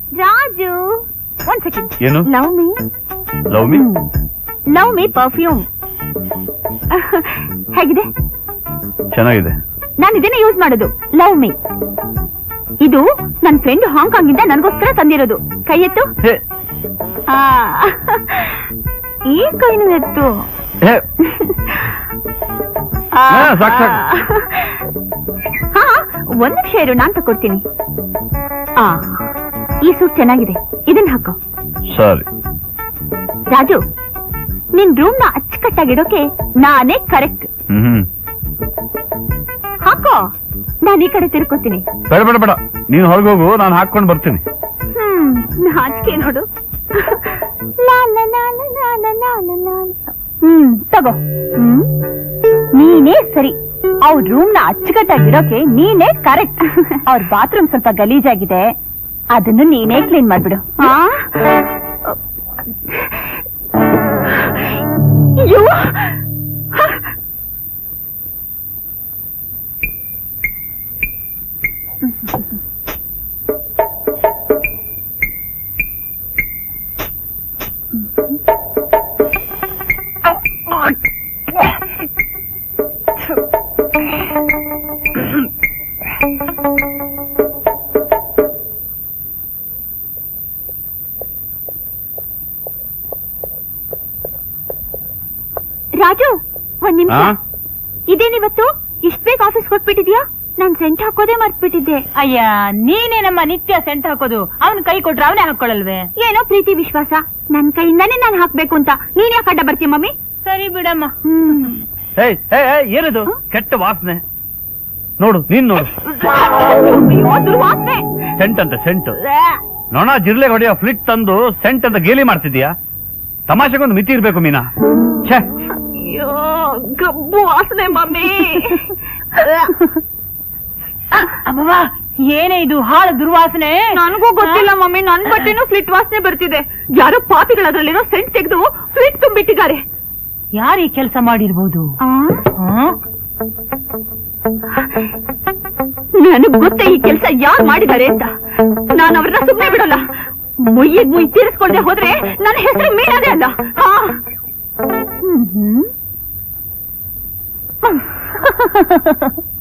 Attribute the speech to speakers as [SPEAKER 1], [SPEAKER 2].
[SPEAKER 1] ರಾಜು ಒಂದ್ ಸೆಕೆಂಡ್
[SPEAKER 2] ಏನು
[SPEAKER 1] love me
[SPEAKER 2] love me
[SPEAKER 1] love me perfume ಹೇಗಿದೆ
[SPEAKER 2] ಚೆನ್ನಾಗಿದೆ
[SPEAKER 1] ನಾನು ಇದನ್ನೇ ಯೂಸ್ ಮಾಡೋದು ಲವ್ ಮೀ ಇದು ನನ್ ಫ್ರೆಂಡ್ ಹಾಂಗ್ಕಾಂಗ್ ಇಂದ ನನಗೋಸ್ಕರ ತಂದಿರೋದು ಕೈ ಎತ್ತು
[SPEAKER 2] ಹೇ
[SPEAKER 1] ಆ, ಈ ಕೈನು ಎತ್ತು
[SPEAKER 2] ಹೇ
[SPEAKER 1] ಆ,
[SPEAKER 2] ಹಾ, ಸಾಕ್, ಸಾಕ್.
[SPEAKER 1] ಹಾ ಒಂದ್ ನಿಮಿಷ ಇರು ನಾನ್ ತಕೊಡ್ತೀನಿ ಆ ಈ ಸೂಟ್ ಚೆನ್ನಾಗಿದೆ ಇದನ್ನ ಹಾಕೋ
[SPEAKER 2] ಸರಿ
[SPEAKER 1] ರಾಜು ನಿನ್ ರೂಮ್ ನ ಅಚ್ಚುಕಟ್ಟಾಗಿಡೋಕೆ ನಾನೇ ಕರೆಕ್ಟ್
[SPEAKER 2] ಹ್ಮ್
[SPEAKER 1] ಹಾಕೋ ನಾನ್ ಈ ಕಡೆ ತಿರ್ಕೋತೀನಿ
[SPEAKER 2] ಬೇಡ ಬೇಡ ಬೇಡ ನೀನು ಹೊರಗೆ ಹೋಗು ನಾನು ಹಾಕೊಂಡು ಬರ್ತೀನಿ
[SPEAKER 1] ಹ್ಮ್ ನಾಚಿಕೆ ನೋಡು ಲಾ ಲಾ ಲಾ ಲಾ ಲಾ ಲಾ ಲಾ ಲಾ ಲಾ. ಹ್ಮ್ ತಗೋ ಹ್ಮ್ ನೀನೇ ಸರಿ ಅವ್ರ ರೂಮ್ ನ ಅಚ್ಚುಕಟ್ಟಾಗಿಡೋಕೆ ನೀನೇ ಕರೆಕ್ಟ್ ಅವ್ರ ಬಾತ್ರೂಮ್ ಸ್ವಲ್ಪ ಗಲೀಜಾಗಿದೆ ಅದನ್ನು ನೀನೇ ಕ್ಲೀನ್ ಮಾಡ್ಬಿಡು ಆ? ಅಯ್ಯೋ ರಾಜು ಒಂದ್ ನಿಮಿಷ
[SPEAKER 2] ಆ?
[SPEAKER 1] ಇದೇನಿವತ್ತು ಇಷ್ಟ ಬೇಗ ಆಫೀಸ್ ಕೊಟ್ಬಿಟ್ಟಿದ್ಯಾ ನಾನ್ ಸೆಂಟ್ ಹಾಕೋದೇ ಮರ್ತ್ಬಿಟ್ಟಿದ್ದೆ
[SPEAKER 3] ಅಯ್ಯ ನೀನೇ ನಮ್ಮ ನಿತ್ಯ ಸೆಂಟ್ ಹಾಕೋದು ಅವನ್ ಕೈ ಕೊಟ್ರೆ ಅವನೇ ಹಾಕೊಳ್ಳಲ್ವೇ
[SPEAKER 1] ಏನೋ ಪ್ರೀತಿ ವಿಶ್ವಾಸ ನನ್ ಕೈಯಿಂದಾನೇ ನಾನ್ ಹಾಕ್ಬೇಕು ಅಂತ ನೀನ್ ಯಾಕೆ ಅಡ್ಡ ಬರ್ತೀಯ ಮಮ್ಮಿ
[SPEAKER 3] ಸರಿ ಬಿಡಮ್ಮ
[SPEAKER 1] ಹ್ಮ್
[SPEAKER 2] ಏಯ್ ಏಯ್ ಏಯ್, ಏನದು ಕೆಟ್ಟ ವಾಸನೆ ನೋಡು ನೀನ್ ನೋಡು
[SPEAKER 1] ಅಯ್ಯೋ, ದುರ್ವಾಸನೆ.
[SPEAKER 2] ಸೆಂಟ್ ಅಂತ ಸೆಂಟ್ ನೊಣ ಜಿರ್ಲೆ ಹೊಡೆಯೋ ಫ್ಲಿಟ್ ತಂದು ಸೆಂಟ್ ಅಂತ ಗೇಲಿ ಮಾಡ್ತಿದ್ಯಾ ತಮಾಷೆಗೊಂದು ಮಿತಿ ಇರ್ಬೇಕು ಮೀನಾ ಛೇ
[SPEAKER 1] ಅಯ್ಯೋ ಗಬ್ಬು ವಾಸನೆ ಮಮ್ಮಿ
[SPEAKER 3] ಅಬ್ಬವ್ವ ಏನೇ ಇದು ಹಾಳು ದುರ್ವಾಸನೆ
[SPEAKER 1] ನನಗೂ ಗೊತ್ತಿಲ್ಲ ಮಮ್ಮಿ ನನ್ ಬಟ್ಟೆನೂ ಫ್ಲಿಟ್ ವಾಸನೆ ಬರ್ತಿದೆ ಯಾರೋ ಪಾಪಿಗಳು ಅದ್ರಲ್ಲಿರೋ ಸೆಂಟ್ ತೆಗೆದು ಫ್ಲಿಟ್ ತುಂಬಿಟ್ಟಿದ್ದಾರೆ
[SPEAKER 3] ಯಾರು ಈ ಕೆಲಸ ಮಾಡಿರ್ಬೋದು
[SPEAKER 1] ಆ?
[SPEAKER 3] ಆ?
[SPEAKER 1] ನನಗ್ ಗೊತ್ತ ಈ ಕೆಲ್ಸ ಯಾರು ಮಾಡಿದ್ದಾರೆ ಅಂತ ನಾನು ಅವ್ರನ್ನ ಸುಮ್ಮನೆ ಬಿಡಲ್ಲ ಮುಯ್ಯಿದ್ ಮುಯ್ ತೀರಿಸ್ಕೊಳ್ದೆ ಹೋದ್ರೆ ನನ್ನ ಹೆಸರು ಮೀನದೇ ಅಲ್ಲ ಹಾ ಹ್ಮ್ ಹ್ಮ್